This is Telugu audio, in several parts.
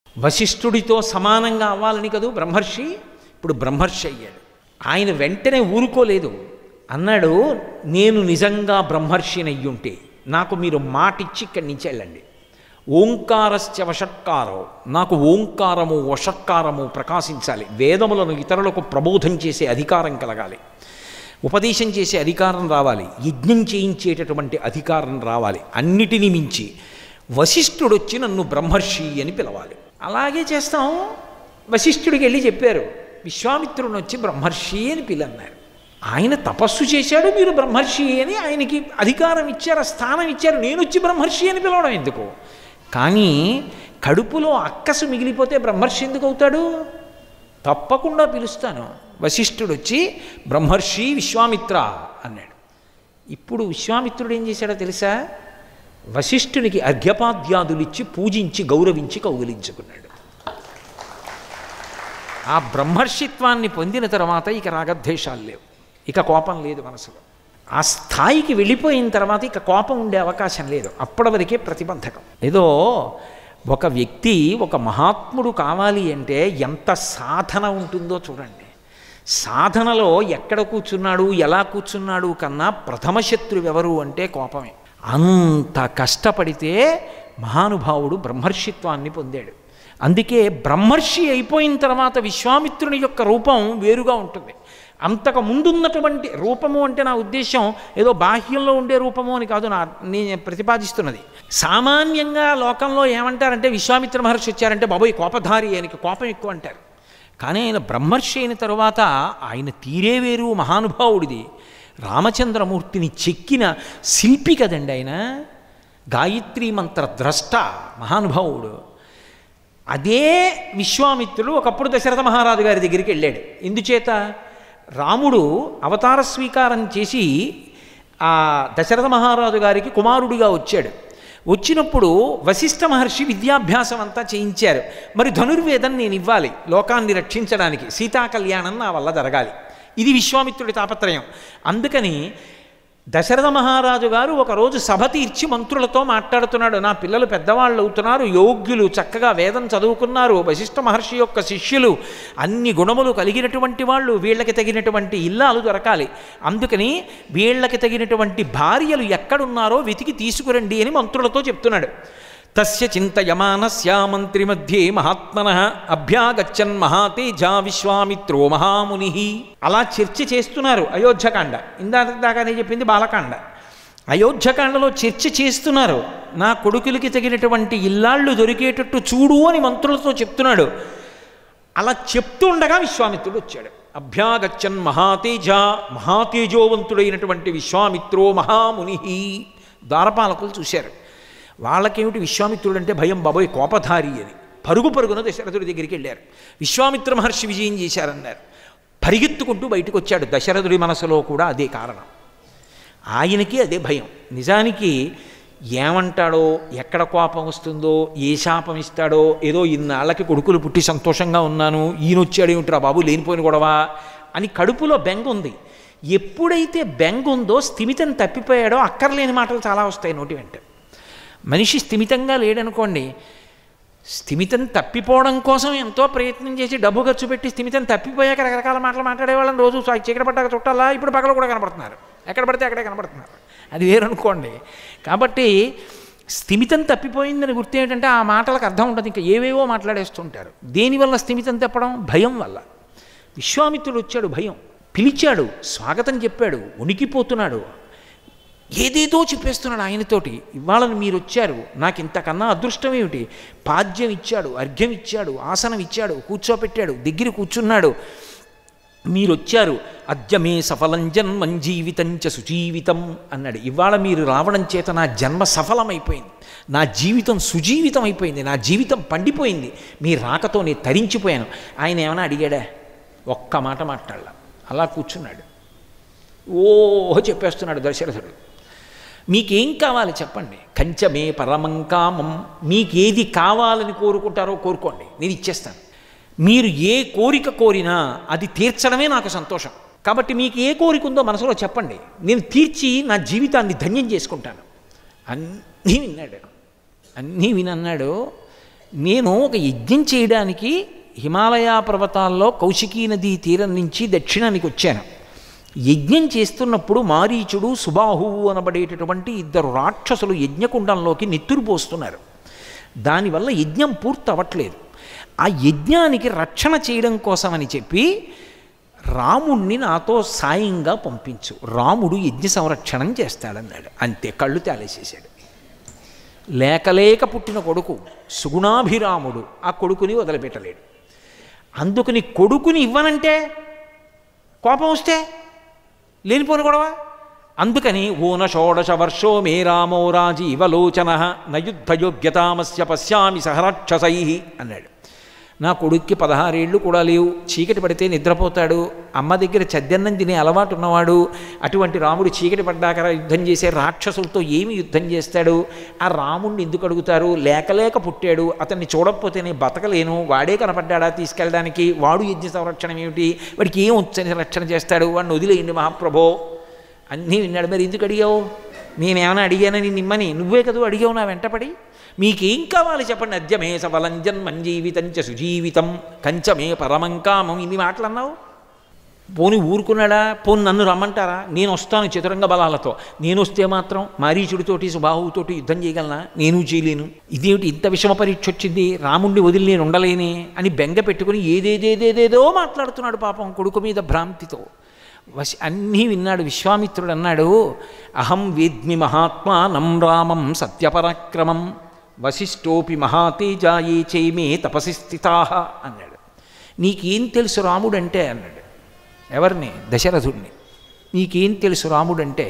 వశిష్ఠుడితో సమానంగా అవ్వాలని కదూ బ్రహ్మర్షి ఇప్పుడు బ్రహ్మర్షి అయ్యాడు ఆయన వెంటనే ఊరుకోలేదు అన్నాడు నేను నిజంగా బ్రహ్మర్షినయ్యుంటే నాకు మీరు మాటిచ్చి ఇక్కడి నుంచి వెళ్ళండి ఓంకారస్య వషట్కారో నాకు ఓంకారము వషట్కారము ప్రకాశించాలి వేదములను ఇతరులకు ప్రబోధం చేసే అధికారం కలగాలి ఉపదేశం చేసే అధికారం రావాలి యజ్ఞం చేయించేటటువంటి అధికారం రావాలి అన్నిటినీ మించి వశిష్ఠుడు వచ్చి నన్ను బ్రహ్మర్షి అని పిలవాలి అలాగే చేస్తాం వశిష్ఠుడికి వెళ్ళి చెప్పారు విశ్వామిత్రుని వచ్చి బ్రహ్మర్షి అని పిలన్నారు ఆయన తపస్సు చేశాడు మీరు బ్రహ్మర్షి అని ఆయనకి అధికారం ఇచ్చారు ఆ స్థానం ఇచ్చారు నేను వచ్చి బ్రహ్మర్షి అని పిలవడం ఎందుకు కానీ కడుపులో అక్కసు మిగిలిపోతే బ్రహ్మర్షి ఎందుకు అవుతాడు తప్పకుండా పిలుస్తాను వశిష్ఠుడు వచ్చి బ్రహ్మర్షి విశ్వామిత్ర అన్నాడు ఇప్పుడు విశ్వామిత్రుడు ఏం చేశాడో తెలుసా వశిష్ఠునికి అర్ఘ్యపాద్యాదులిచ్చి పూజించి గౌరవించి కౌగిలించుకున్నాడు ఆ బ్రహ్మర్షిత్వాన్ని పొందిన తర్వాత ఇక రాగద్వేషాలు లేవు ఇక కోపం లేదు మనసులో ఆ స్థాయికి వెళ్ళిపోయిన తర్వాత ఇక కోపం ఉండే అవకాశం లేదు అప్పటి వరకే ప్రతిబంధకం ఏదో ఒక వ్యక్తి ఒక మహాత్ముడు కావాలి అంటే ఎంత సాధన ఉంటుందో చూడండి సాధనలో ఎక్కడ కూర్చున్నాడు ఎలా కూర్చున్నాడు కన్నా ప్రథమ శత్రువు ఎవరు అంటే కోపమే అంత కష్టపడితే మహానుభావుడు బ్రహ్మర్షిత్వాన్ని పొందాడు అందుకే బ్రహ్మర్షి అయిపోయిన తర్వాత విశ్వామిత్రుని యొక్క రూపం వేరుగా ఉంటుంది అంతకు ముందున్నటువంటి రూపము అంటే నా ఉద్దేశం ఏదో బాహ్యంలో ఉండే రూపము అని కాదు నా నేను ప్రతిపాదిస్తున్నది సామాన్యంగా లోకంలో ఏమంటారంటే విశ్వామిత్ర మహర్షి వచ్చారంటే బాబోయ్ కోపధారి ఆయనకి కోపం ఎక్కువ అంటారు కానీ ఆయన బ్రహ్మర్షి అయిన తరువాత ఆయన తీరే వేరు మహానుభావుడిది రామచంద్రమూర్తిని చెక్కిన శిల్పి కదండి ఆయన గాయత్రీ మంత్ర ద్రష్ట మహానుభావుడు అదే విశ్వామిత్రుడు ఒకప్పుడు దశరథ మహారాజు గారి దగ్గరికి వెళ్ళాడు ఎందుచేత రాముడు అవతార స్వీకారం చేసి ఆ దశరథ మహారాజు గారికి కుమారుడిగా వచ్చాడు వచ్చినప్పుడు వశిష్ఠ మహర్షి విద్యాభ్యాసం అంతా చేయించారు మరి ధనుర్వేదం నేను ఇవ్వాలి లోకాన్ని రక్షించడానికి సీతా కళ్యాణం నా వల్ల జరగాలి ఇది విశ్వామిత్రుడి తాపత్రయం అందుకని దశరథ మహారాజు గారు ఒకరోజు సభ తీర్చి మంత్రులతో మాట్లాడుతున్నాడు నా పిల్లలు పెద్దవాళ్ళు అవుతున్నారు యోగ్యులు చక్కగా వేదం చదువుకున్నారు వశిష్ఠ మహర్షి యొక్క శిష్యులు అన్ని గుణములు కలిగినటువంటి వాళ్ళు వీళ్ళకి తగినటువంటి ఇల్లాలు దొరకాలి అందుకని వీళ్ళకి తగినటువంటి భార్యలు ఎక్కడున్నారో వెతికి తీసుకురండి అని మంత్రులతో చెప్తున్నాడు తస్య చింతయమానస్యా మంత్రి మధ్యే మహాత్మన అభ్యాగచ్చన్ మహాతేజ విశ్వామిత్రో మహాముని అలా చర్చ చేస్తున్నారు అయోధ్యకాండ ఇందాక దాకానే చెప్పింది బాలకాండ అయోధ్యకాండలో చర్చ చేస్తున్నారు నా కొడుకులకి తగినటువంటి ఇల్లాళ్ళు దొరికేటట్టు చూడు అని మంత్రులతో చెప్తున్నాడు అలా చెప్తుండగా విశ్వామిత్రుడు వచ్చాడు అభ్యాగచ్చన్ మహాతేజ మహాతేజోవంతుడైనటువంటి విశ్వామిత్రో మహాముని ద్వారపాలకులు చూశారు వాళ్ళకేమిటి విశ్వామిత్రుడు అంటే భయం బాబోయ్ కోపధారి అని పరుగు పరుగున దశరథుడి దగ్గరికి వెళ్ళారు విశ్వామిత్ర మహర్షి విజయం చేశారన్నారు పరిగెత్తుకుంటూ బయటకు వచ్చాడు దశరథుడి మనసులో కూడా అదే కారణం ఆయనకి అదే భయం నిజానికి ఏమంటాడో ఎక్కడ కోపం వస్తుందో ఏ శాపం ఇస్తాడో ఏదో ఇన్నాళ్ళకి కొడుకులు పుట్టి సంతోషంగా ఉన్నాను ఈయన వచ్చాడు ఏమిట్రా బాబు లేనిపోయిన గొడవ అని కడుపులో బెంగ ఉంది ఎప్పుడైతే బెంగ ఉందో స్థిమితం తప్పిపోయాడో అక్కర్లేని మాటలు చాలా వస్తాయి నోటి వెంట మనిషి స్థిమితంగా లేడనుకోండి స్థిమితం తప్పిపోవడం కోసం ఎంతో ప్రయత్నం చేసి డబ్బు ఖర్చు పెట్టి స్థిమితం తప్పిపోయాక రకరకాల మాటలు మాట్లాడే వాళ్ళని రోజు చా- చీకటి పడ్డాక చుట్టాలా ఇప్పుడు పగలు కూడా కనపడుతున్నారు ఎక్కడ పడితే అక్కడే కనపడుతున్నారు అది వేరనుకోండి కాబట్టి స్థిమితం తప్పిపోయిందని గుర్తు ఏంటంటే ఆ మాటలకు అర్థం ఉంటుంది ఇంకా ఏవేవో మాట్లాడేస్తుంటారు దేనివల్ల స్థిమితం తప్పడం భయం వల్ల విశ్వామిత్రుడు వచ్చాడు భయం పిలిచాడు స్వాగతం చెప్పాడు ఉనికిపోతున్నాడు ఏదేదో చెప్పేస్తున్నాడు ఆయనతోటి ఇవాళ మీరు వచ్చారు నాకు ఇంతకన్నా అదృష్టం ఏమిటి పాద్యం ఇచ్చాడు అర్ఘ్యం ఇచ్చాడు ఆసనం ఇచ్చాడు కూర్చోపెట్టాడు దగ్గర కూర్చున్నాడు మీరు వచ్చారు అద్యమే సఫలం జన్మం జీవితం చ సుజీవితం అన్నాడు ఇవాళ మీరు రావడం చేత నా జన్మ సఫలమైపోయింది నా జీవితం సుజీవితం అయిపోయింది నా జీవితం పండిపోయింది మీ రాకతో నేను తరించిపోయాను ఆయన ఏమైనా అడిగాడా ఒక్క మాట మాట్లాడాల అలా కూర్చున్నాడు ఓహో చెప్పేస్తున్నాడు దశరథుడు మీకేం కావాలి చెప్పండి కంచమే పరమం కామం మీకేది కావాలని కోరుకుంటారో కోరుకోండి నేను ఇచ్చేస్తాను మీరు ఏ కోరిక కోరినా అది తీర్చడమే నాకు సంతోషం కాబట్టి మీకు ఏ కోరిక ఉందో మనసులో చెప్పండి నేను తీర్చి నా జీవితాన్ని ధన్యం చేసుకుంటాను అన్నీ విన్నాడు అన్నీ వినన్నాడు నేను ఒక యజ్ఞం చేయడానికి హిమాలయ పర్వతాల్లో కౌశికీ నదీ తీరం నుంచి దక్షిణానికి వచ్చాను యజ్ఞం చేస్తున్నప్పుడు మారీచుడు సుబాహువు అనబడేటటువంటి ఇద్దరు రాక్షసులు యజ్ఞకుండంలోకి నెత్తురు పోస్తున్నారు దానివల్ల యజ్ఞం పూర్తి అవ్వట్లేదు ఆ యజ్ఞానికి రక్షణ చేయడం కోసమని చెప్పి రాముణ్ణి నాతో సాయంగా పంపించు రాముడు యజ్ఞ సంరక్షణం చేస్తాడన్నాడు అంతే కళ్ళు తేలేసేసాడు లేకలేక పుట్టిన కొడుకు సుగుణాభిరాముడు ఆ కొడుకుని వదిలిపెట్టలేడు అందుకని కొడుకుని ఇవ్వనంటే కోపం వస్తే లేనిపోని గొడవ అందుకని ఓన షోడశ వర్షో మే రామో రాజీవలోచన నయుద్ధయోగ్యతామస్య పశ్యామి సహరాక్షసై అన్నాడు నా కొడుక్కి పదహారేళ్ళు కూడా లేవు చీకటి పడితే నిద్రపోతాడు అమ్మ దగ్గర చద్దన్నం తినే అలవాటు ఉన్నవాడు అటువంటి రాముడు చీకటి పడ్డాక యుద్ధం చేసే రాక్షసులతో ఏమి యుద్ధం చేస్తాడు ఆ రాముడిని ఎందుకు అడుగుతారు లేకలేక పుట్టాడు అతన్ని చూడకపోతే నేను బతకలేను వాడే కనపడ్డాడా తీసుకెళ్ళడానికి వాడు యజ్ఞ సంరక్షణ ఏమిటి వాడికి ఏం వచ్చని రక్షణ చేస్తాడు వాడిని వదిలేయండి మహాప్రభో అన్నీ విన్నాడు మరి ఎందుకు అడిగావు నేనేమైనా అడిగానని నిమ్మని నువ్వే కదా అడిగావు నా వెంటపడి మీకేం కావాలి చెప్పండి అద్యమే సఫలం జన్మం జీవితం చ సుజీవితం కంచమే పరమం కామం ఇన్ని మాటలు అన్నావు పోని ఊరుకున్నాడా పోని నన్ను రమ్మంటారా నేను వస్తాను చతురంగ బలాలతో నేను వస్తే మాత్రం మారీచుడితోటి సుబాహువుతోటి యుద్ధం చేయగలనా నేను చేయలేను ఇదేమిటి ఇంత విషమ పరీక్ష వచ్చింది రాముణ్ణి వదిలి నేను ఉండలేనే అని బెంగ పెట్టుకుని ఏదేదేదేదేదో మాట్లాడుతున్నాడు పాపం కొడుకు మీద భ్రాంతితో వశ అన్నీ విన్నాడు విశ్వామిత్రుడు అన్నాడు అహం వేద్మి మహాత్మానం రామం సత్యపరాక్రమం వశిష్ఠోపి మహాతేజాయే చైమే తపసి స్థితా అన్నాడు నీకేం తెలుసు రాముడంటే అన్నాడు ఎవరిని దశరథుడిని నీకేం తెలుసు రాముడంటే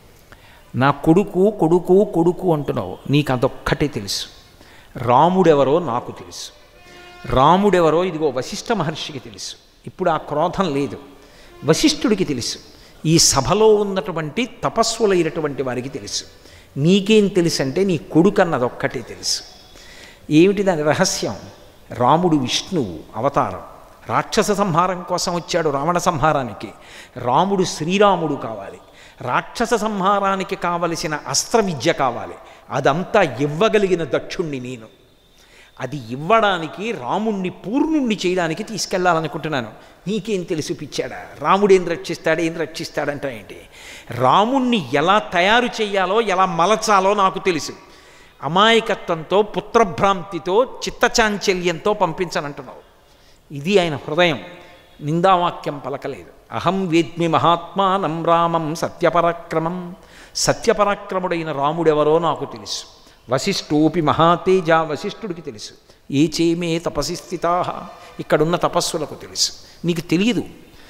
నా కొడుకు కొడుకు కొడుకు అంటున్నావు నీకు అదొక్కటే తెలుసు రాముడెవరో నాకు తెలుసు రాముడెవరో ఇదిగో వశిష్ఠ మహర్షికి తెలుసు ఇప్పుడు ఆ క్రోధం లేదు వశిష్ఠుడికి తెలుసు ఈ సభలో ఉన్నటువంటి తపస్సులైనటువంటి వారికి తెలుసు నీకేం తెలుసు అంటే నీ కొడుకు అన్నదొక్కటే తెలుసు ఏమిటి దాని రహస్యం రాముడు విష్ణువు అవతారం రాక్షస సంహారం కోసం వచ్చాడు రావణ సంహారానికి రాముడు శ్రీరాముడు కావాలి రాక్షస సంహారానికి కావలసిన అస్త్ర విద్య కావాలి అదంతా ఇవ్వగలిగిన దక్షుణ్ణి నేను అది ఇవ్వడానికి రాముణ్ణి పూర్ణుణ్ణి చేయడానికి తీసుకెళ్లాలనుకుంటున్నాను నీకేం తెలుసు పిచ్చాడా రాముడు ఏం రక్షిస్తాడు ఏం రక్షిస్తాడంట ఏంటి రాముణ్ణి ఎలా తయారు చేయాలో ఎలా మలచాలో నాకు తెలుసు అమాయకత్వంతో పుత్రభ్రాంతితో చిత్తచాంచల్యంతో పంపించనంటున్నావు ఇది ఆయన హృదయం నిందావాక్యం పలకలేదు అహం వేద్మి మహాత్మానం రామం సత్యపరాక్రమం సత్యపరాక్రముడైన రాముడెవరో నాకు తెలుసు వశిష్ఠోపి మహాతేజ వశిష్ఠుడికి తెలుసు ఏ చేమే తపసి స్థితా ఇక్కడున్న తపస్సులకు తెలుసు నీకు తెలియదు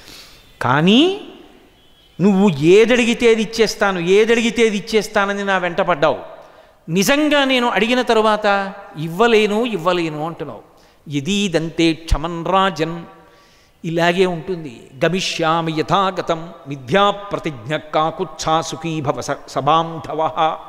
కానీ నువ్వు ఏదడిగితే అది ఇచ్చేస్తాను ఏదడిగితే అది ఇచ్చేస్తానని నా వెంటపడ్డావు నిజంగా నేను అడిగిన తరువాత ఇవ్వలేను ఇవ్వలేను అంటున్నావు యదీదంతే క్షమన్ రాజన్ ఇలాగే ఉంటుంది గమిష్యామి యథాగతం మిథ్యా ప్రతిజ్ఞ కాకుచ్ఛా సుఖీభవ స సభాంధవ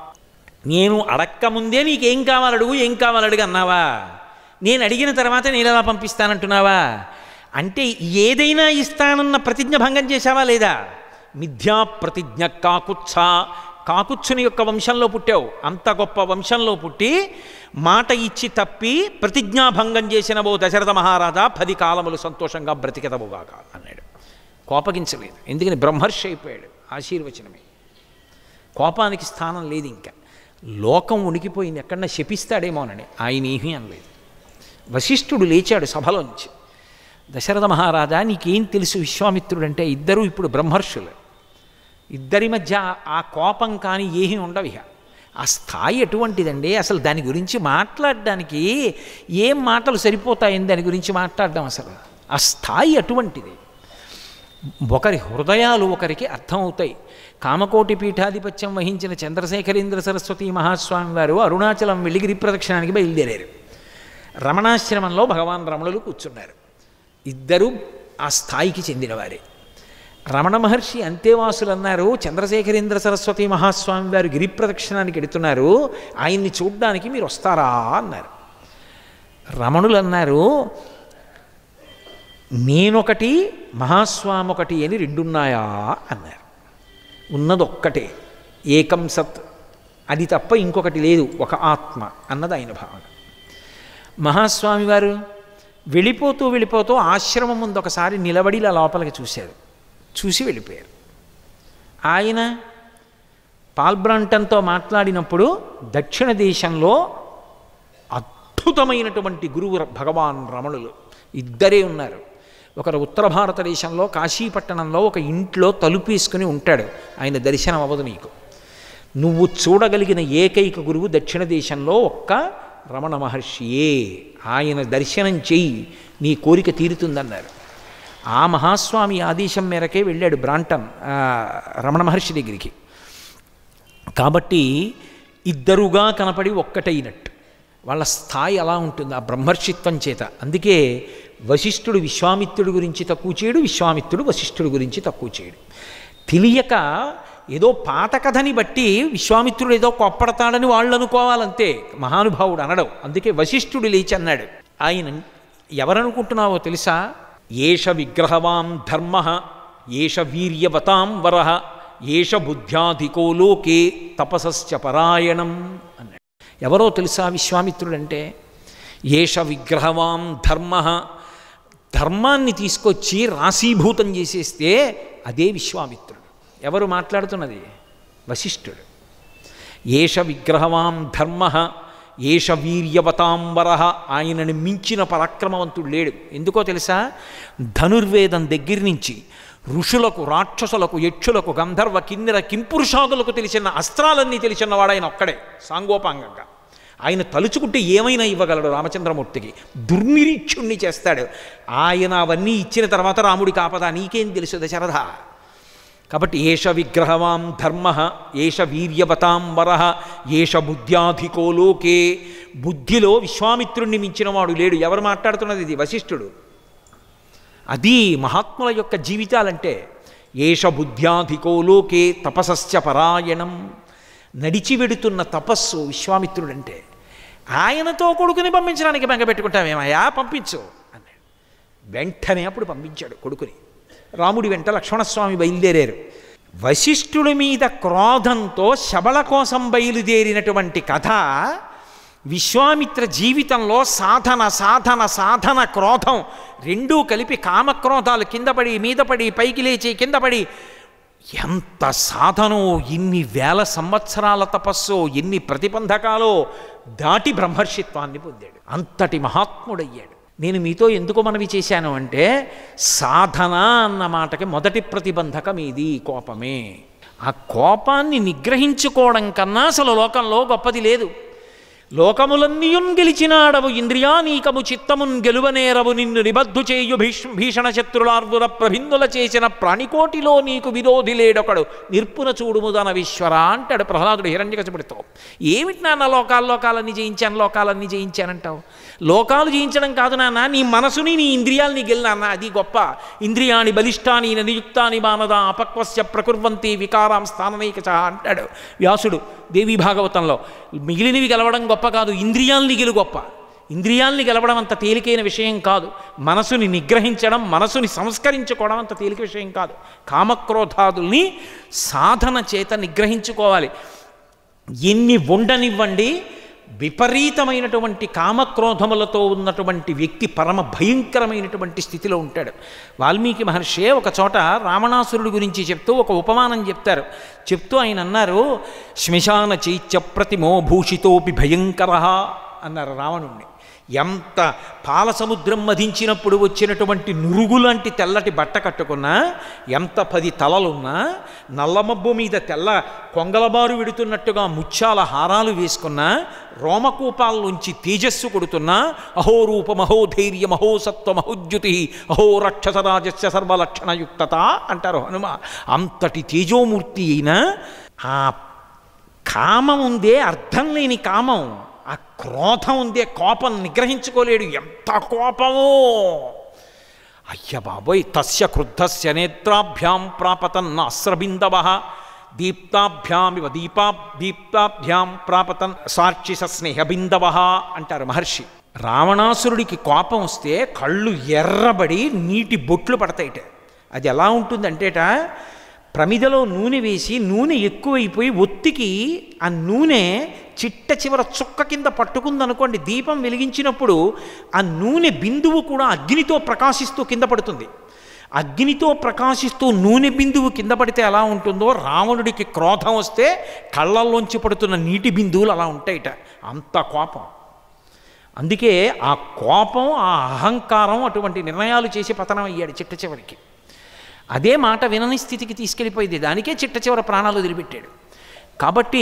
నేను అడక్క ముందే నీకేం కావాలడుగు ఏం కావాలడుగు అన్నావా నేను అడిగిన తర్వాత నేను ఎలా పంపిస్తానంటున్నావా అంటే ఏదైనా ఇస్తానన్న ప్రతిజ్ఞ భంగం చేశావా లేదా మిథ్యా ప్రతిజ్ఞ కాకుచ్ఛ కాకుచ్చుని యొక్క వంశంలో పుట్టావు అంత గొప్ప వంశంలో పుట్టి మాట ఇచ్చి తప్పి ప్రతిజ్ఞాభంగం చేసిన ఓ దశరథ మహారాజా పది కాలములు సంతోషంగా బ్రతికెదవుగాక అన్నాడు కోపగించలేదు ఎందుకని బ్రహ్మర్షి అయిపోయాడు ఆశీర్వచనమే కోపానికి స్థానం లేదు ఇంకా లోకం ఉనికిపోయింది ఎక్కడన్నా శపిస్తాడేమోనని ఆయన ఏమీ అనలేదు వశిష్ఠుడు లేచాడు సభలోంచి దశరథ మహారాజా నీకేం తెలుసు విశ్వామిత్రుడంటే ఇద్దరూ ఇప్పుడు బ్రహ్మర్షులు ఇద్దరి మధ్య ఆ కోపం కానీ ఏమీ ఉండవు ఇక ఆ స్థాయి ఎటువంటిదండి అసలు దాని గురించి మాట్లాడడానికి ఏం మాటలు సరిపోతాయని దాని గురించి మాట్లాడడం అసలు ఆ స్థాయి అటువంటిది ఒకరి హృదయాలు ఒకరికి అర్థమవుతాయి కామకోటి పీఠాధిపత్యం వహించిన చంద్రశేఖరేంద్ర సరస్వతి మహాస్వామి వారు అరుణాచలం వెలిగిరి ప్రదక్షిణానికి బయలుదేరారు రమణాశ్రమంలో భగవాన్ రమణులు కూర్చున్నారు ఇద్దరూ ఆ స్థాయికి చెందినవారే రమణ మహర్షి అంతేవాసులు అన్నారు చంద్రశేఖరేంద్ర సరస్వతి మహాస్వామి వారు గిరి ప్రదక్షిణానికి ఎడుతున్నారు ఆయన్ని చూడ్డానికి మీరు వస్తారా అన్నారు రమణులు అన్నారు నేనొకటి మహాస్వామి ఒకటి అని రెండున్నాయా అన్నారు ఉన్నదొక్కటే ఏకం సత్ అది తప్ప ఇంకొకటి లేదు ఒక ఆత్మ అన్నది ఆయన భావన మహాస్వామి వారు వెళ్ళిపోతూ వెళ్ళిపోతూ ఆశ్రమం ముందు ఒకసారి నిలబడి ఇలా లోపలికి చూశారు చూసి వెళ్ళిపోయారు ఆయన పాల్బ్రాంటన్తో మాట్లాడినప్పుడు దక్షిణ దేశంలో అద్భుతమైనటువంటి గురువు భగవాన్ రమణులు ఇద్దరే ఉన్నారు ఒకరు ఉత్తర భారతదేశంలో కాశీపట్టణంలో ఒక ఇంట్లో తలుపేసుకుని ఉంటాడు ఆయన దర్శనం అవ్వదు నీకు నువ్వు చూడగలిగిన ఏకైక గురువు దక్షిణ దేశంలో ఒక్క రమణ మహర్షియే ఆయన దర్శనం చెయ్యి నీ కోరిక తీరుతుందన్నారు ఆ మహాస్వామి ఆదేశం మేరకే వెళ్ళాడు బ్రాంటన్ ఆ, రమణ మహర్షి దగ్గరికి కాబట్టి ఇద్దరుగా కనపడి ఒక్కటైనట్టు వాళ్ళ స్థాయి అలా ఉంటుంది ఆ బ్రహ్మర్షిత్వం చేత అందుకే వశిష్ఠుడు విశ్వామిత్రుడి గురించి తక్కువ చేయడు విశ్వామిత్రుడు వశిష్ఠుడి గురించి తక్కువ చేయడు తెలియక ఏదో పాత కథని బట్టి విశ్వామిత్రుడు ఏదో కొప్పడతాడని వాళ్ళు అనుకోవాలంతే మహానుభావుడు అనడం అందుకే వశిష్ఠుడు లేచి అన్నాడు ఆయన ఎవరనుకుంటున్నావో తెలుసా ఏష విగ్రహవాం ధర్మ ఏష వీర్యవతాం వరహ ఏష బుద్ధ్యాధికో లోకే తపసశ్చ పరాయణం అన్నాడు ఎవరో తెలుసా విశ్వామిత్రుడంటే ఏష విగ్రహవాం ధర్మ ధర్మాన్ని తీసుకొచ్చి రాశీభూతం చేసేస్తే అదే విశ్వామిత్రుడు ఎవరు మాట్లాడుతున్నది వశిష్ఠుడు ఏష విగ్రహవాం ధర్మ ఏష వీర్యవతాం వరహ ఆయనని మించిన పరాక్రమవంతుడు లేడు ఎందుకో తెలుసా ధనుర్వేదం దగ్గర నుంచి ఋషులకు రాక్షసులకు యక్షులకు గంధర్వ కిన్నెర కింపురుషాదులకు తెలిసిన అస్త్రాలన్నీ తెలిసిన వాడు ఆయన ఒక్కడే సాంగోపాంగంగా ఆయన తలుచుకుంటే ఏమైనా ఇవ్వగలడు రామచంద్రమూర్తికి దుర్నిరీక్షుణ్ణి చేస్తాడు ఆయన అవన్నీ ఇచ్చిన తర్వాత రాముడికి ఆపద నీకేం తెలుసు దశరథ కాబట్టి ఏష విగ్రహవాం ధర్మ ఏష వీర్యవతాం వరహ ఏష బుద్ధ్యాధికో లోకే బుద్ధిలో విశ్వామిత్రుణ్ణి మించిన వాడు లేడు ఎవరు మాట్లాడుతున్నది ఇది వశిష్ఠుడు అది మహాత్ముల యొక్క జీవితాలంటే ఏష బుద్ధ్యాధికో లోకే తపసశ్చ పరాయణం నడిచి వెడుతున్న తపస్సు విశ్వామిత్రుడంటే ఆయనతో కొడుకుని పంపించడానికి బెంగ పెట్టుకుంటామేమయ్యా పంపించు అన్నాడు వెంటనే అప్పుడు పంపించాడు కొడుకుని రాముడి వెంట లక్ష్మణస్వామి బయలుదేరారు వశిష్ఠుడి మీద క్రోధంతో శబళ కోసం బయలుదేరినటువంటి కథ విశ్వామిత్ర జీవితంలో సాధన సాధన సాధన క్రోధం రెండూ కలిపి కామక్రోధాలు కింద పడి మీద పడి పైకి లేచి కింద పడి ఎంత సాధనో ఇన్ని వేల సంవత్సరాల తపస్సు ఎన్ని ప్రతిబంధకాలో దాటి బ్రహ్మర్షిత్వాన్ని పొందాడు అంతటి మహాత్ముడయ్యాడు నేను మీతో ఎందుకు మనవి చేశాను అంటే సాధన అన్న మాటకి మొదటి ప్రతిబంధకం ఇది కోపమే ఆ కోపాన్ని నిగ్రహించుకోవడం కన్నా అసలు లోకంలో గొప్పది లేదు లోకములన్నీయున్ గెలిచినాడవు ఇంద్రియానీకము చిత్తమున్ గెలువనేరవు నిన్ను నిబద్ధు చేయు భీష్ భీషణ శత్రులార్వుల ప్రభిందుల చేసిన ప్రాణికోటిలో నీకు విరోధి లేడొకడు నిర్పున చూడుము దన విశ్వర అంటాడు ప్రహ్లాదుడు హిరణ్యకశపుడితో ఏమిటి నాన్న లోకాల లోకాలన్నీ జయించాను లోకాలన్నీ జయించానంటావు లోకాలు జయించడం కాదు నాన్న నీ మనసుని నీ ఇంద్రియాల్ని గెలినాన్న అది గొప్ప ఇంద్రియాణి బలిష్టాని నియుక్తాని మానద అపక్వస్య ప్రకుర్వంతి వికారాం స్థాననైక అంటాడు వ్యాసుడు దేవీ భాగవతంలో మిగిలినవి గెలవడం గొప్ప కాదు ఇంద్రియాల్ని గెలు గొప్ప ఇంద్రియాల్ని గెలవడం అంత తేలికైన విషయం కాదు మనసుని నిగ్రహించడం మనసుని సంస్కరించుకోవడం అంత తేలిక విషయం కాదు కామక్రోధాదుల్ని సాధన చేత నిగ్రహించుకోవాలి ఎన్ని ఉండనివ్వండి విపరీతమైనటువంటి కామక్రోధములతో ఉన్నటువంటి వ్యక్తి పరమ భయంకరమైనటువంటి స్థితిలో ఉంటాడు వాల్మీకి మహర్షి ఒక చోట రావణాసురుడి గురించి చెప్తూ ఒక ఉపమానం చెప్తారు చెప్తూ ఆయన అన్నారు శ్మశాన చైత్య ప్రతిమో భూషితోపి భయంకర అన్నారు రావణుణ్ణి ఎంత పాల సముద్రం మధించినప్పుడు వచ్చినటువంటి నురుగు లాంటి తెల్లటి బట్ట కట్టుకున్నా ఎంత పది తలలున్నా నల్లమబ్బు మీద తెల్ల కొంగలబారు విడుతున్నట్టుగా ముత్యాల హారాలు వేసుకున్నా రోమకూపాల్లోంచి తేజస్సు కొడుతున్నా అహో రూపం అహో ధైర్యం అహో సత్వం అహోద్యుతి అహో రక్షసరాజస్య సర్వలక్షణయుక్తత అంటారు హనుమ అంతటి తేజోమూర్తి అయిన ఆ కామం ఉందే అర్థం లేని కామం ఆ క్రోధం ఉందే కోపం నిగ్రహించుకోలేడు ఎంత కోపమో అయ్య బాబోయ్ తస్య క్రుద్ధస్య నేత్రాభ్యాం ప్రాపతన్ అస్రబిందవ దీప్తాభ్యామివ దీపా దీప్తాభ్యాం ప్రాపతన్ సాక్షి స్నేహబిందవ అంటారు మహర్షి రావణాసురుడికి కోపం వస్తే కళ్ళు ఎర్రబడి నీటి బొట్లు పడతాయిట అది ఎలా ఉంటుందంటేట ప్రమిదలో నూనె వేసి నూనె ఎక్కువైపోయి ఒత్తికి ఆ నూనె చిట్ట చివర చుక్క కింద పట్టుకుందనుకోండి దీపం వెలిగించినప్పుడు ఆ నూనె బిందువు కూడా అగ్నితో ప్రకాశిస్తూ కింద పడుతుంది అగ్నితో ప్రకాశిస్తూ నూనె బిందువు కింద పడితే ఎలా ఉంటుందో రావణుడికి క్రోధం వస్తే కళ్ళల్లోంచి పడుతున్న నీటి బిందువులు అలా ఉంటాయిట అంత కోపం అందుకే ఆ కోపం ఆ అహంకారం అటువంటి నిర్ణయాలు చేసి పతనం అయ్యాడు చిట్ట చివరికి అదే మాట వినని స్థితికి తీసుకెళ్ళిపోయింది దానికే చిట్ట చివర ప్రాణాలు వదిలిపెట్టాడు కాబట్టి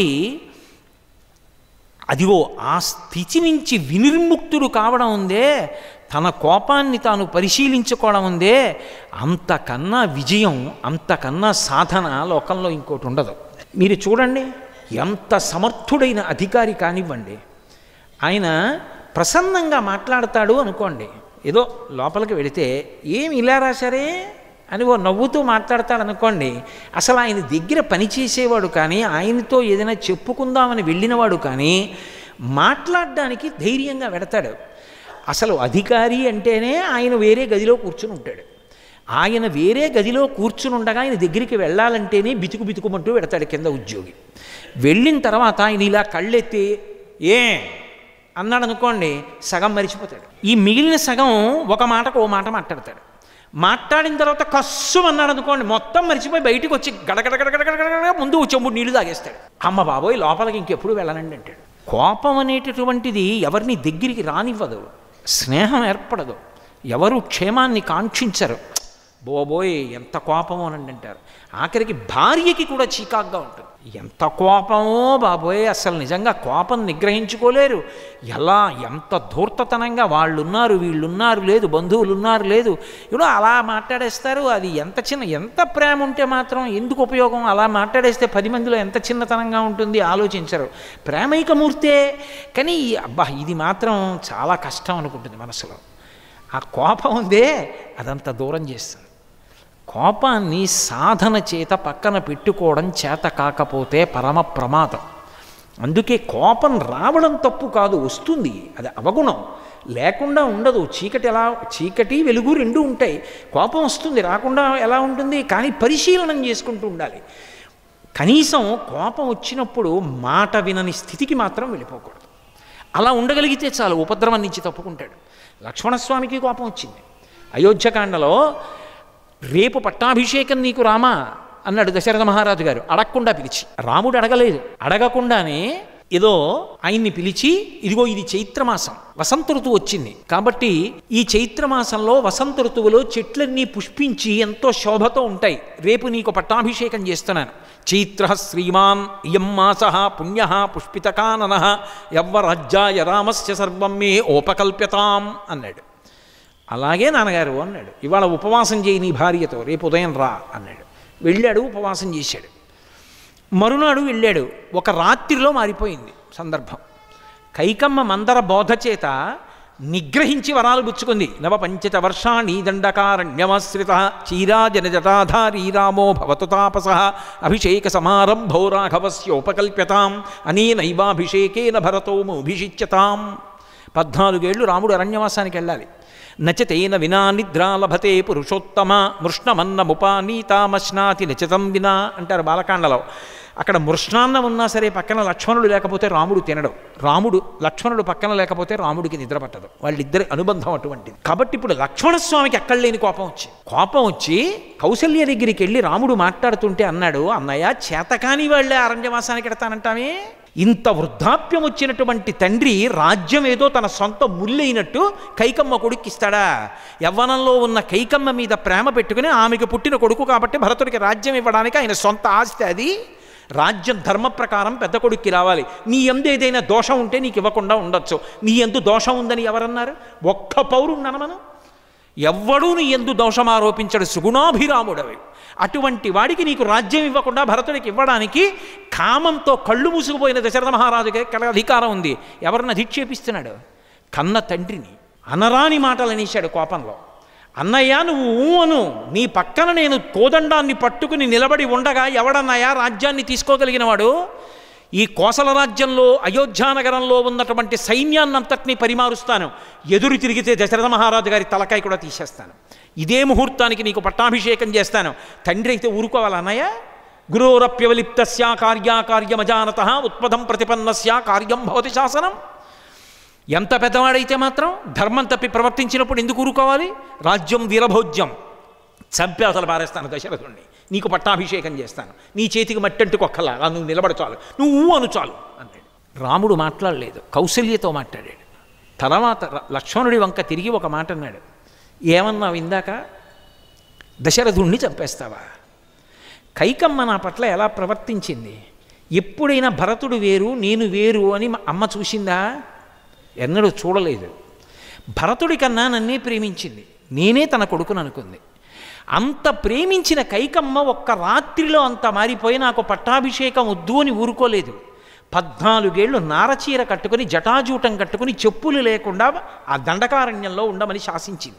అదిగో ఆ స్థితి నుంచి వినిర్ముక్తుడు కావడం ఉందే తన కోపాన్ని తాను పరిశీలించుకోవడం ఉందే అంతకన్నా విజయం అంతకన్నా సాధన లోకంలో ఇంకోటి ఉండదు మీరు చూడండి ఎంత సమర్థుడైన అధికారి కానివ్వండి ఆయన ప్రసన్నంగా మాట్లాడతాడు అనుకోండి ఏదో లోపలికి వెళితే ఏమి ఇలా రాశారే అని ఓ నవ్వుతూ మాట్లాడతాడు అనుకోండి అసలు ఆయన దగ్గర పనిచేసేవాడు కానీ ఆయనతో ఏదైనా చెప్పుకుందామని వెళ్ళినవాడు కానీ మాట్లాడడానికి ధైర్యంగా వెడతాడు అసలు అధికారి అంటేనే ఆయన వేరే గదిలో కూర్చుని ఉంటాడు ఆయన వేరే గదిలో కూర్చుని ఉండగా ఆయన దగ్గరికి వెళ్ళాలంటేనే బితుకు బితుకుమంటూ పెడతాడు కింద ఉద్యోగి వెళ్ళిన తర్వాత ఆయన ఇలా కళ్ళెత్తి ఏ అన్నాడు అనుకోండి సగం మరిచిపోతాడు ఈ మిగిలిన సగం ఒక మాటకు ఓ మాట మాట్లాడతాడు మాట్లాడిన తర్వాత కస్సు అన్నాడు అనుకోండి మొత్తం మరిచిపోయి బయటికి వచ్చి గడగడగడగడగడ ముందు చెంబుడు నీళ్లు తాగేస్తాడు అమ్మ బాబోయ్ లోపలికి ఇంకెప్పుడు వెళ్ళనండి అంటాడు కోపం అనేటటువంటిది ఎవరిని దగ్గరికి రానివ్వదు స్నేహం ఏర్పడదు ఎవరు క్షేమాన్ని కాంక్షించరు బోబోయ్ ఎంత కోపమో అని అంటారు ఆఖరికి భార్యకి కూడా చీకాగ్గా ఉంటుంది ఎంత కోపమో బాబోయ్ అసలు నిజంగా కోపం నిగ్రహించుకోలేరు ఎలా ఎంత ధూర్తతనంగా వాళ్ళు ఉన్నారు వీళ్ళున్నారు లేదు బంధువులు ఉన్నారు లేదు ఇప్పుడు అలా మాట్లాడేస్తారు అది ఎంత చిన్న ఎంత ప్రేమ ఉంటే మాత్రం ఎందుకు ఉపయోగం అలా మాట్లాడేస్తే పది మందిలో ఎంత చిన్నతనంగా ఉంటుంది ఆలోచించరు ప్రేమైకమూర్తే కానీ అబ్బా ఇది మాత్రం చాలా కష్టం అనుకుంటుంది మనసులో ఆ కోపం ఉందే అదంత దూరం చేస్తుంది కోపాన్ని సాధన చేత పక్కన పెట్టుకోవడం చేత కాకపోతే పరమ ప్రమాదం అందుకే కోపం రావడం తప్పు కాదు వస్తుంది అది అవగుణం లేకుండా ఉండదు చీకటి ఎలా చీకటి వెలుగు రెండు ఉంటాయి కోపం వస్తుంది రాకుండా ఎలా ఉంటుంది కానీ పరిశీలనం చేసుకుంటూ ఉండాలి కనీసం కోపం వచ్చినప్పుడు మాట వినని స్థితికి మాత్రం వెళ్ళిపోకూడదు అలా ఉండగలిగితే చాలు ఉపద్రవం నుంచి తప్పుకుంటాడు లక్ష్మణస్వామికి కోపం వచ్చింది అయోధ్యకాండలో రేపు పట్టాభిషేకం నీకు రామా అన్నాడు దశరథ మహారాజు గారు అడగకుండా పిలిచి రాముడు అడగలేదు అడగకుండానే ఏదో ఆయన్ని పిలిచి ఇదిగో ఇది చైత్రమాసం వసంత ఋతువు వచ్చింది కాబట్టి ఈ చైత్రమాసంలో వసంత ఋతువులో చెట్లన్నీ పుష్పించి ఎంతో శోభతో ఉంటాయి రేపు నీకు పట్టాభిషేకం చేస్తున్నాను చైత్ర శ్రీమాన్ ఇయం మాస పుణ్య పుష్పితకానన యవ్వరాజ్యాయ రామస్య సర్వం మే ఓపకల్ప్యతాం అన్నాడు అలాగే నాన్నగారు అన్నాడు ఇవాళ ఉపవాసం చేయి నీ భార్యతో రేపు ఉదయం రా అన్నాడు వెళ్ళాడు ఉపవాసం చేశాడు మరునాడు వెళ్ళాడు ఒక రాత్రిలో మారిపోయింది సందర్భం కైకమ్మ మందర బోధ చేత నిగ్రహించి వరాలు పుచ్చుకుంది నవ పంచత వర్షాణి దండకారణ్యమాశ్రిత చీరాజన జటాధారీ రామో భవతు తాపస అభిషేక సమారంభో రాఘవస్యోపకల్ప్యతాం అనేనైవాభిషేకేన భరతోముభిషిచ్యతాం పద్నాలుగేళ్లు రాముడు అరణ్యవాసానికి వెళ్ళాలి నచతేన వినా నిద్రా లభతే పురుషోత్తమ మృష్ణమన్నముపానీతామశ్నాతి నచతం వినా అంటారు బాలకాండలో అక్కడ మృష్ణాన్నం ఉన్నా సరే పక్కన లక్ష్మణుడు లేకపోతే రాముడు తినడు రాముడు లక్ష్మణుడు పక్కన లేకపోతే రాముడికి నిద్ర పట్టదు వాళ్ళిద్దరి అనుబంధం అటువంటిది కాబట్టి ఇప్పుడు లక్ష్మణస్వామికి ఎక్కడ లేని కోపం వచ్చి కోపం వచ్చి కౌసల్య దగ్గరికి వెళ్ళి రాముడు మాట్లాడుతుంటే అన్నాడు అన్నయ్య చేతకాని వాళ్ళే అరణ్యవాసానికి ఎడతానంటామే ఇంత వృద్ధాప్యం వచ్చినటువంటి తండ్రి రాజ్యం ఏదో తన సొంత ముల్లైనట్టు కైకమ్మ కొడుకు ఇస్తాడా యవ్వనంలో ఉన్న కైకమ్మ మీద ప్రేమ పెట్టుకుని ఆమెకు పుట్టిన కొడుకు కాబట్టి భరతుడికి రాజ్యం ఇవ్వడానికి ఆయన సొంత ఆస్తి అది రాజ్యం ధర్మ ప్రకారం పెద్ద కొడుక్కి రావాలి నీ ఎందు ఏదైనా దోషం ఉంటే నీకు ఇవ్వకుండా ఉండొచ్చు నీ ఎందు దోషం ఉందని ఎవరన్నారు ఒక్క పౌరుడు అనమను ఎవ్వడూ నీ ఎందు దోషం ఆరోపించడు సుగుణాభిరాముడవి అటువంటి వాడికి నీకు రాజ్యం ఇవ్వకుండా భరతుడికి ఇవ్వడానికి కామంతో కళ్ళు మూసుకుపోయిన దశరథ మహారాజుకి ఎక్కడ అధికారం ఉంది ఎవరిని అధిక్షేపిస్తున్నాడు కన్న తండ్రిని అనరాని మాటలు అనేశాడు కోపంలో అన్నయ్య నువ్వు ఊ అను నీ పక్కన నేను కోదండాన్ని పట్టుకుని నిలబడి ఉండగా ఎవడన్నయ్యా రాజ్యాన్ని తీసుకోగలిగిన వాడు ఈ కోసల రాజ్యంలో అయోధ్యానగరంలో ఉన్నటువంటి సైన్యాన్నంతటినీ పరిమారుస్తాను ఎదురు తిరిగితే దశరథ మహారాజు గారి తలకాయ కూడా తీసేస్తాను ఇదే ముహూర్తానికి నీకు పట్టాభిషేకం చేస్తాను తండ్రి అయితే ఊరుకోవాలన్నయ్య గురోరప్యవలిప్తస్య కార్యాకార్యమజానత ఉత్పదం ప్రతిపన్నస్య కార్యం భవతి శాసనం ఎంత పెద్దవాడైతే మాత్రం ధర్మం తప్పి ప్రవర్తించినప్పుడు ఎందుకు ఊరుకోవాలి రాజ్యం వీరభోజ్యం చంపి అవతల పారేస్తాను దశరథుణ్ణి నీకు పట్టాభిషేకం చేస్తాను నీ చేతికి మట్టంటి కొక్కలాగా నువ్వు నిలబడ చాలు నువ్వు ఊ అను చాలు అన్నాడు రాముడు మాట్లాడలేదు కౌశల్యతో మాట్లాడాడు తర్వాత ర- లక్ష్మణుడి వంక తిరిగి ఒక మాట అన్నాడు ఏమన్నావు ఇందాక దశరథుణ్ణి చంపేస్తావా కైకమ్మ నా పట్ల ఎలా ప్రవర్తించింది ఎప్పుడైనా భరతుడు వేరు నేను వేరు అని మా అమ్మ చూసిందా ఎన్నడూ చూడలేదు భరతుడి కన్నా నన్నే ప్రేమించింది నేనే తన కొడుకును అనుకుంది అంత ప్రేమించిన కైకమ్మ ఒక్క రాత్రిలో అంత మారిపోయి నాకు పట్టాభిషేకం వద్దు అని ఊరుకోలేదు పద్నాలుగేళ్లు నారచీర కట్టుకుని జటాజూటం కట్టుకుని చెప్పులు లేకుండా ఆ దండకారణ్యంలో ఉండమని శాసించింది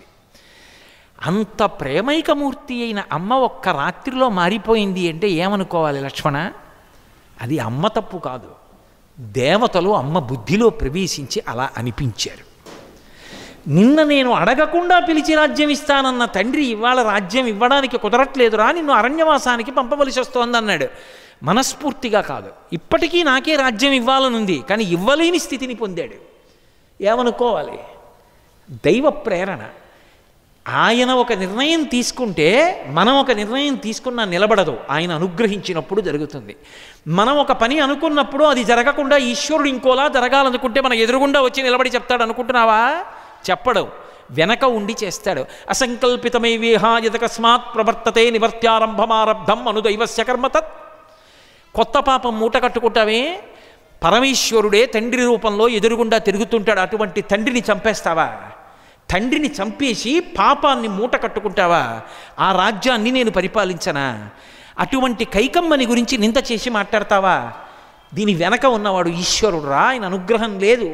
అంత ప్రేమైకమూర్తి అయిన అమ్మ ఒక్క రాత్రిలో మారిపోయింది అంటే ఏమనుకోవాలి లక్ష్మణ అది అమ్మ తప్పు కాదు దేవతలు అమ్మ బుద్ధిలో ప్రవేశించి అలా అనిపించారు నిన్న నేను అడగకుండా పిలిచి రాజ్యం ఇస్తానన్న తండ్రి ఇవాళ రాజ్యం ఇవ్వడానికి కుదరట్లేదురా నిన్ను అరణ్యవాసానికి పంపవలసి వస్తోందన్నాడు మనస్ఫూర్తిగా కాదు ఇప్పటికీ నాకే రాజ్యం ఇవ్వాలనుంది కానీ ఇవ్వలేని స్థితిని పొందాడు ఏమనుకోవాలి దైవ ప్రేరణ ఆయన ఒక నిర్ణయం తీసుకుంటే మనం ఒక నిర్ణయం తీసుకున్నా నిలబడదు ఆయన అనుగ్రహించినప్పుడు జరుగుతుంది మనం ఒక పని అనుకున్నప్పుడు అది జరగకుండా ఈశ్వరుడు ఇంకోలా జరగాలనుకుంటే మన ఎదురుగుండా వచ్చి నిలబడి చెప్తాడు అనుకుంటున్నావా చెప్పడు వెనక ఉండి చేస్తాడు అసంకల్పితమై వేహాయతకస్మాత్ ప్రవర్తతే నివర్త్యారంభమారబ్ధం అనుదైవస్య కర్మ తత్ కొత్త పాపం మూట కట్టుకుంటావే పరమేశ్వరుడే తండ్రి రూపంలో ఎదురుగుండా తిరుగుతుంటాడు అటువంటి తండ్రిని చంపేస్తావా తండ్రిని చంపేసి పాపాన్ని మూట కట్టుకుంటావా ఆ రాజ్యాన్ని నేను పరిపాలించనా అటువంటి కైకమ్మని గురించి నింద చేసి మాట్లాడతావా దీని వెనక ఉన్నవాడు ఈశ్వరుడు రా ఆయన అనుగ్రహం లేదు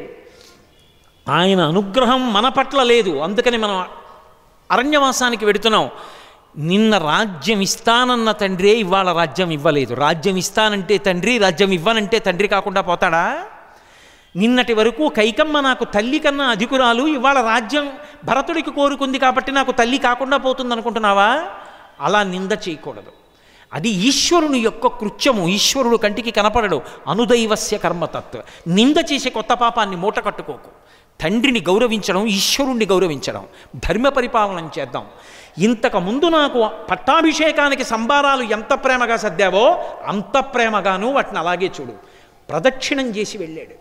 ఆయన అనుగ్రహం మన పట్ల లేదు అందుకని మనం అరణ్యవాసానికి వెడుతున్నాం నిన్న రాజ్యం ఇస్తానన్న తండ్రే ఇవాళ రాజ్యం ఇవ్వలేదు రాజ్యం ఇస్తానంటే తండ్రి రాజ్యం ఇవ్వనంటే తండ్రి కాకుండా పోతాడా నిన్నటి వరకు కైకమ్మ నాకు తల్లి కన్నా అధికురాలు ఇవాళ రాజ్యం భరతుడికి కోరుకుంది కాబట్టి నాకు తల్లి కాకుండా పోతుంది అనుకుంటున్నావా అలా నింద చేయకూడదు అది ఈశ్వరుని యొక్క కృత్యము ఈశ్వరుడు కంటికి కనపడడు అనుదైవస్య కర్మతత్వ నింద చేసే కొత్త పాపాన్ని మూట కట్టుకోకు తండ్రిని గౌరవించడం ఈశ్వరుణ్ణి గౌరవించడం ధర్మ పరిపాలన చేద్దాం ఇంతకు ముందు నాకు పట్టాభిషేకానికి సంబారాలు ఎంత ప్రేమగా సర్దావో అంత ప్రేమగాను వాటిని అలాగే చూడు ప్రదక్షిణం చేసి వెళ్ళాడు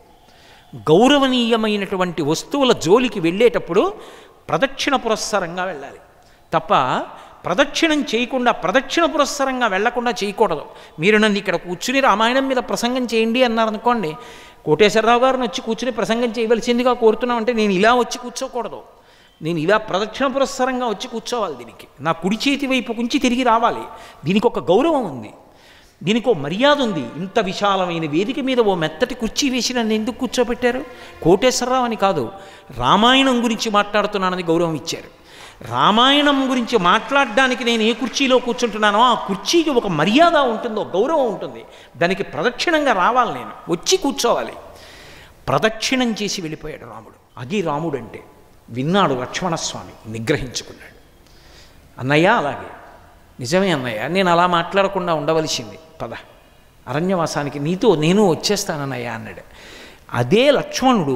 గౌరవనీయమైనటువంటి వస్తువుల జోలికి వెళ్ళేటప్పుడు ప్రదక్షిణ పురస్సరంగా వెళ్ళాలి తప్ప ప్రదక్షిణం చేయకుండా ప్రదక్షిణ పురస్సరంగా వెళ్లకుండా చేయకూడదు మీరు నన్ను ఇక్కడ కూర్చుని రామాయణం మీద ప్రసంగం చేయండి అన్నారనుకోండి కోటేశ్వరరావు గారిని వచ్చి కూర్చుని ప్రసంగం చేయవలసిందిగా కోరుతున్నామంటే నేను ఇలా వచ్చి కూర్చోకూడదు నేను ఇలా ప్రదక్షిణ పురస్సరంగా వచ్చి కూర్చోవాలి దీనికి నా కుడి చేతి వైపు kunచి తిరిగి రావాలి దీనికి ఒక గౌరవం ఉంది దీనికి ఓ మర్యాద ఉంది ఇంత విశాలమైన వేదిక మీద ఓ మెత్తటి కుర్చీ వేసి నన్ను ఎందుకు కూర్చోబెట్టారు కోటేశ్వరరావు అని కాదు రామాయణం గురించి మాట్లాడుతున్నానని గౌరవం ఇచ్చారు రామాయణం గురించి మాట్లాడడానికి నేను ఏ కుర్చీలో కూర్చుంటున్నానో ఆ కుర్చీకి ఒక మర్యాద ఉంటుందో గౌరవం ఉంటుంది దానికి ప్రదక్షిణంగా రావాలి నేను వచ్చి కూర్చోవాలి ప్రదక్షిణం చేసి వెళ్ళిపోయాడు రాముడు అది రాముడు అంటే విన్నాడు లక్ష్మణస్వామి నిగ్రహించుకున్నాడు అన్నయ్య అలాగే నిజమే అన్నయ్య నేను అలా మాట్లాడకుండా ఉండవలసింది పద అరణ్యవాసానికి నీతో నేను వచ్చేస్తానన్నయ్య అన్నాడు అదే లక్ష్మణుడు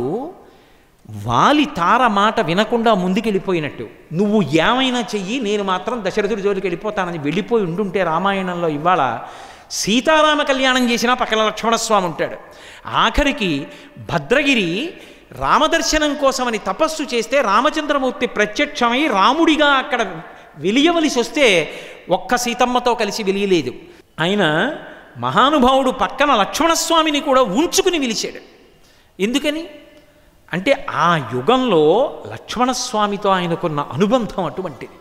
వాలి తార మాట వినకుండా ముందుకెళ్ళిపోయినట్టు నువ్వు ఏమైనా చెయ్యి నేను మాత్రం దశరథుడి జోలికి వెళ్ళిపోతానని వెళ్ళిపోయి ఉండుంటే రామాయణంలో ఇవాళ సీతారామ కళ్యాణం చేసినా పక్కన లక్ష్మణస్వామి ఉంటాడు ఆఖరికి భద్రగిరి రామదర్శనం కోసమని తపస్సు చేస్తే రామచంద్రమూర్తి ప్రత్యక్షమై రాముడిగా అక్కడ వెలియవలసి వస్తే ఒక్క సీతమ్మతో కలిసి వెలియలేదు ఆయన మహానుభావుడు పక్కన లక్ష్మణస్వామిని కూడా ఉంచుకుని పిలిచాడు ఎందుకని అంటే ఆ యుగంలో లక్ష్మణస్వామితో ఆయనకున్న అనుబంధం అటువంటిది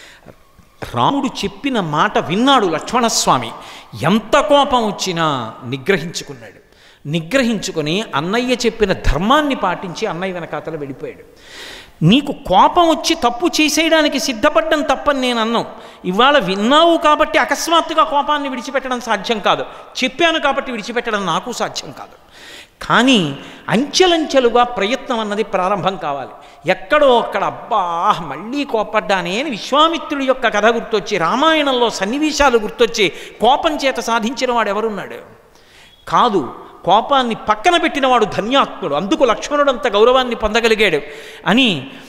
రాముడు చెప్పిన మాట విన్నాడు లక్ష్మణస్వామి ఎంత కోపం వచ్చినా నిగ్రహించుకున్నాడు నిగ్రహించుకొని అన్నయ్య చెప్పిన ధర్మాన్ని పాటించి అన్నయ్య వెనకాతల వెళ్ళిపోయాడు నీకు కోపం వచ్చి తప్పు చేసేయడానికి సిద్ధపడ్డం తప్పని నేను అన్నాం ఇవాళ విన్నావు కాబట్టి అకస్మాత్తుగా కోపాన్ని విడిచిపెట్టడం సాధ్యం కాదు చెప్పాను కాబట్టి విడిచిపెట్టడం నాకు సాధ్యం కాదు కానీ అంచెలంచెలుగా ప్రయత్నం అన్నది ప్రారంభం కావాలి ఎక్కడో అక్కడ అబ్బా మళ్ళీ కోపడ్డానే అని విశ్వామిత్రుడి యొక్క కథ గుర్తొచ్చి రామాయణంలో సన్నివేశాలు గుర్తొచ్చి కోపం చేత సాధించిన వాడు ఎవరున్నాడు కాదు కోపాన్ని పక్కన పెట్టినవాడు ధన్యాత్ముడు అందుకు లక్ష్మణుడు అంత గౌరవాన్ని పొందగలిగాడు అని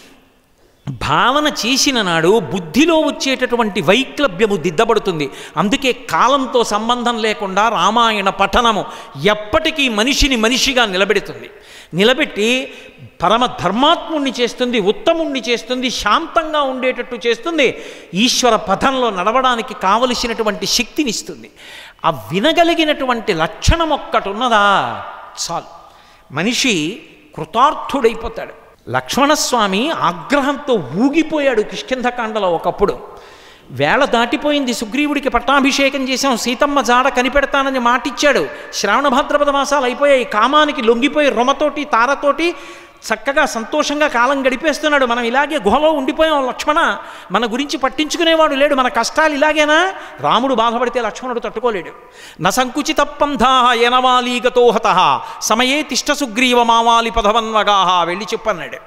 భావన చేసిన నాడు బుద్ధిలో వచ్చేటటువంటి వైక్లభ్యము దిద్దబడుతుంది అందుకే కాలంతో సంబంధం లేకుండా రామాయణ పఠనము ఎప్పటికీ మనిషిని మనిషిగా నిలబెడుతుంది నిలబెట్టి పరమ ధర్మాత్ముణ్ణి చేస్తుంది ఉత్తముణ్ణి చేస్తుంది శాంతంగా ఉండేటట్టు చేస్తుంది ఈశ్వర పథంలో నడవడానికి కావలసినటువంటి శక్తినిస్తుంది ఆ వినగలిగినటువంటి లక్షణం ఒక్కటి ఉన్నదా చాలు మనిషి కృతార్థుడైపోతాడు లక్ష్మణస్వామి ఆగ్రహంతో ఊగిపోయాడు కిష్కింధకాండలో ఒకప్పుడు వేళ దాటిపోయింది సుగ్రీవుడికి పట్టాభిషేకం చేశాం సీతమ్మ జాడ కనిపెడతానని మాటిచ్చాడు శ్రావణ భాద్రపద మాసాలు అయిపోయాయి కామానికి లొంగిపోయి రొమతోటి తారతోటి చక్కగా సంతోషంగా కాలం గడిపేస్తున్నాడు మనం ఇలాగే గుహలో ఉండిపోయాం లక్ష్మణ మన గురించి పట్టించుకునేవాడు లేడు మన కష్టాలు ఇలాగేనా రాముడు బాధపడితే లక్ష్మణుడు తట్టుకోలేడు న సంకుచిత పంథా యనవాలీగతో హత సమయే తిష్ట సుగ్రీవ మావాలి పదవన్వగాహ వెళ్ళి చెప్పన్నాడు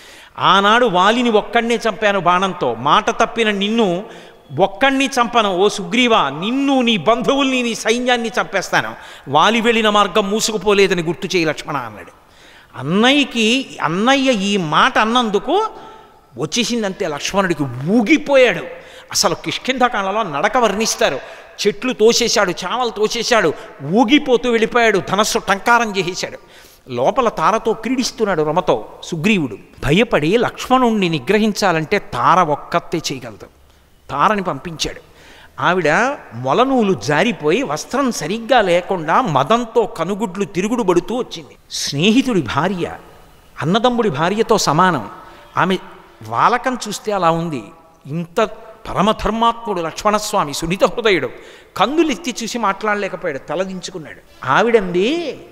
ఆనాడు వాలిని ఒక్కడినే చంపాను బాణంతో మాట తప్పిన నిన్ను ఒక్కడిని చంపను ఓ సుగ్రీవ నిన్ను నీ బంధువుల్ని నీ సైన్యాన్ని చంపేస్తాను వాలి వెళ్ళిన మార్గం మూసుకుపోలేదని గుర్తు చేయి లక్ష్మణ అన్నాడు అన్నయ్యకి అన్నయ్య ఈ మాట అన్నందుకు వచ్చేసిందంతే లక్ష్మణుడికి ఊగిపోయాడు అసలు కిష్కింధకాండలో నడక వర్ణిస్తారు చెట్లు తోసేశాడు చామలు తోసేశాడు ఊగిపోతూ వెళ్ళిపోయాడు ధనస్సు టంకారం చేసేశాడు లోపల తారతో క్రీడిస్తున్నాడు రమతో సుగ్రీవుడు భయపడి లక్ష్మణుణ్ణి నిగ్రహించాలంటే తార ఒక్కతే చేయగలదు తారని పంపించాడు ఆవిడ మొలనూలు జారిపోయి వస్త్రం సరిగ్గా లేకుండా మదంతో కనుగుడ్లు తిరుగుడు పడుతూ వచ్చింది స్నేహితుడి భార్య అన్నదమ్ముడి భార్యతో సమానం ఆమె వాలకం చూస్తే అలా ఉంది ఇంత పరమధర్మాత్ముడు లక్ష్మణస్వామి సునీత హృదయుడు కందులెత్తి చూసి మాట్లాడలేకపోయాడు తలదించుకున్నాడు ఆవిడంది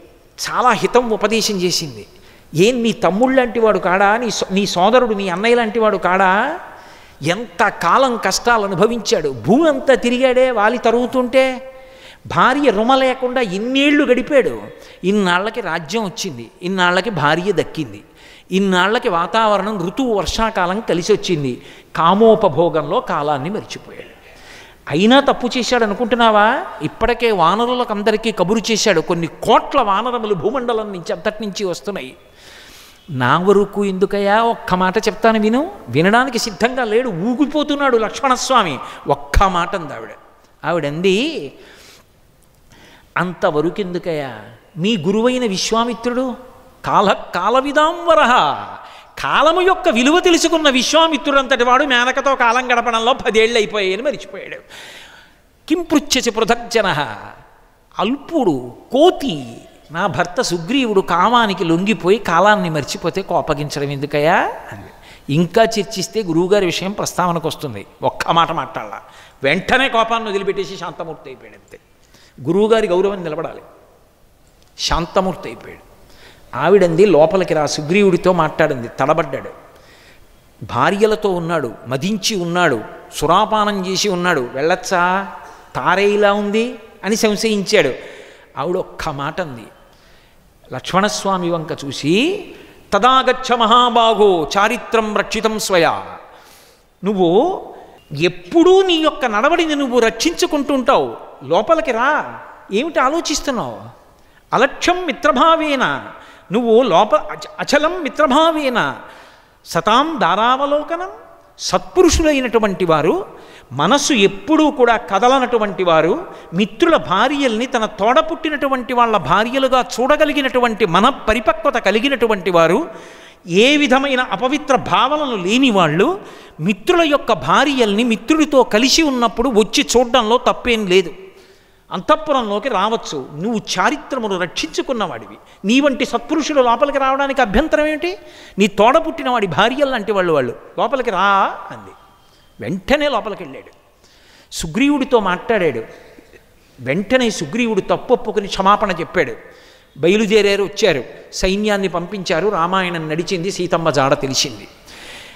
చాలా హితం ఉపదేశం చేసింది ఏం నీ తమ్ముళ్ళంటి వాడు కాడా నీ సో- నీ సోదరుడు నీ అన్నయ్య లాంటి వాడు కాడా ఎంత కాలం కష్టాలు అనుభవించాడు భూమి అంతా తిరిగాడే వాలి తరుగుతుంటే భార్య రుమ లేకుండా ఇన్నేళ్లు గడిపాడు ఇన్నాళ్ళకి రాజ్యం వచ్చింది ఇన్నాళ్ళకి భార్య దక్కింది ఇన్నాళ్ళకి వాతావరణం ఋతువు వర్షాకాలం కలిసి వచ్చింది కామోపభోగంలో కాలాన్ని మర్చిపోయాడు అయినా తప్పు చేశాడు అనుకుంటున్నావా ఇప్పటికే వానరులకు అందరికీ కబురు చేశాడు కొన్ని కోట్ల వానరములు భూమండలం నుంచి అంతటి నుంచి వస్తున్నాయి నా వరకు ఎందుకయ్యా ఒక్క మాట చెప్తాను విను వినడానికి సిద్ధంగా లేడు ఊగిపోతున్నాడు లక్ష్మణస్వామి ఒక్క మాట అంది ఆవిడ ఆవిడంది అంతవరకు ఎందుకయ్యా మీ గురువైన విశ్వామిత్రుడు కాల కాలవిదాంవర కాలము యొక్క విలువ తెలుసుకున్న విశ్వామిత్రుడు అంతటి వాడు మేనకతో కాలం గడపడంలో పదేళ్ళు అయిపోయాయని మరిచిపోయాడు కింపృచ్చసి పృథగ్జన అల్పుడు కోతి నా భర్త సుగ్రీవుడు కామానికి లొంగిపోయి కాలాన్ని మర్చిపోతే కోపగించడం ఎందుకయ్యా అని ఇంకా చర్చిస్తే గురువుగారి విషయం ప్రస్తావనకు వస్తుంది ఒక్క మాట మాట్లాడాల వెంటనే కోపాన్ని వదిలిపెట్టేసి శాంతమూర్తి అయిపోయాడు అంతే గురువుగారి గౌరవం నిలబడాలి శాంతమూర్తి అయిపోయాడు ఆవిడంది లోపలికి రా సుగ్రీవుడితో మాట్లాడింది తడబడ్డాడు భార్యలతో ఉన్నాడు మదించి ఉన్నాడు సురాపానం చేసి ఉన్నాడు వెళ్ళొచ్చా తారే ఇలా ఉంది అని సంశయించాడు ఆవిడ ఒక్క మాట అంది లక్ష్మణస్వామి వంక చూసి తదాగచ్చ మహాబాహో చారిత్రం రక్షితం స్వయా నువ్వు ఎప్పుడూ నీ యొక్క నడవడిని నువ్వు రక్షించుకుంటుంటావు లోపలికి రా ఏమిటి ఆలోచిస్తున్నావు అలక్ష్యం మిత్రభావేన నువ్వు లోప అచ- అచలం మిత్రభావేన సతాం దారావలోకనం సత్పురుషులైనటువంటి వారు మనస్సు ఎప్పుడూ కూడా కదలనటువంటి వారు మిత్రుల భార్యల్ని తన తోడ పుట్టినటువంటి వాళ్ళ భార్యలుగా చూడగలిగినటువంటి మన పరిపక్వత కలిగినటువంటి వారు ఏ విధమైన అపవిత్ర భావనలు లేని వాళ్ళు మిత్రుల యొక్క భార్యల్ని మిత్రుడితో కలిసి ఉన్నప్పుడు వచ్చి చూడడంలో తప్పేం లేదు అంతఃపురంలోకి రావచ్చు నువ్వు చారిత్రమును రక్షించుకున్నవాడివి నీ వంటి సత్పురుషులు లోపలికి రావడానికి అభ్యంతరం ఏమిటి నీ తోడ పుట్టినవాడి భార్యలు లాంటి వాళ్ళు వాళ్ళు లోపలికి రా అంది వెంటనే లోపలికి వెళ్ళాడు సుగ్రీవుడితో మాట్లాడాడు వెంటనే సుగ్రీవుడు తప్పొప్పుకుని క్షమాపణ చెప్పాడు బయలుదేరారు వచ్చారు సైన్యాన్ని పంపించారు రామాయణం నడిచింది సీతమ్మ జాడ తెలిసింది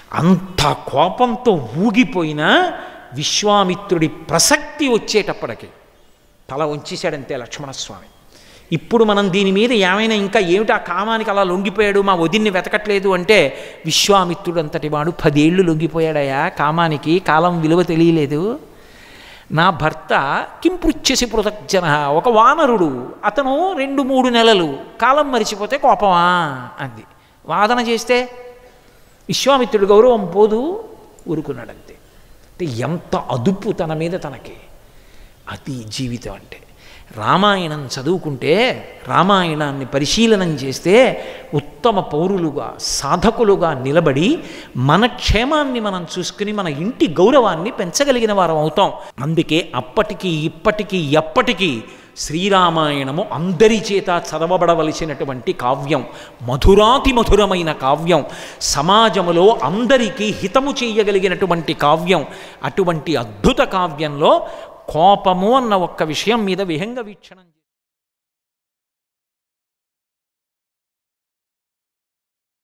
అంత కోపంతో ఊగిపోయినా విశ్వామిత్రుడి ప్రసక్తి వచ్చేటప్పటికి తల ఉంచేశాడంతే లక్ష్మణస్వామి ఇప్పుడు మనం దీని మీద ఏమైనా ఇంకా ఏమిటి ఆ కామానికి అలా లొంగిపోయాడు మా వదిన్ని వెతకట్లేదు అంటే విశ్వామిత్రుడు అంతటి వాడు పదేళ్ళు లొంగిపోయాడయా కామానికి కాలం విలువ తెలియలేదు నా భర్త కింపృచ్ఛసి పృథగ్జన ఒక వానరుడు అతను రెండు మూడు నెలలు కాలం మరిచిపోతే కోపమా అంది వాదన చేస్తే విశ్వామిత్రుడు గౌరవం పోదు ఊరుకున్నాడంతే అంటే ఎంత అదుపు తన మీద తనకి అది జీవితం అంటే రామాయణం చదువుకుంటే రామాయణాన్ని పరిశీలనం చేస్తే ఉత్తమ పౌరులుగా సాధకులుగా నిలబడి మన క్షేమాన్ని మనం చూసుకుని మన ఇంటి గౌరవాన్ని పెంచగలిగిన వారం అవుతాం అందుకే అప్పటికి ఇప్పటికీ ఎప్పటికీ శ్రీరామాయణము అందరి చేత చదవబడవలసినటువంటి కావ్యం మధురాతి మధురమైన కావ్యం సమాజములో అందరికీ హితము చేయగలిగినటువంటి కావ్యం అటువంటి అద్భుత కావ్యంలో కోపము అన్న ఒక్క విషయం మీద విహంగ వీక్షణం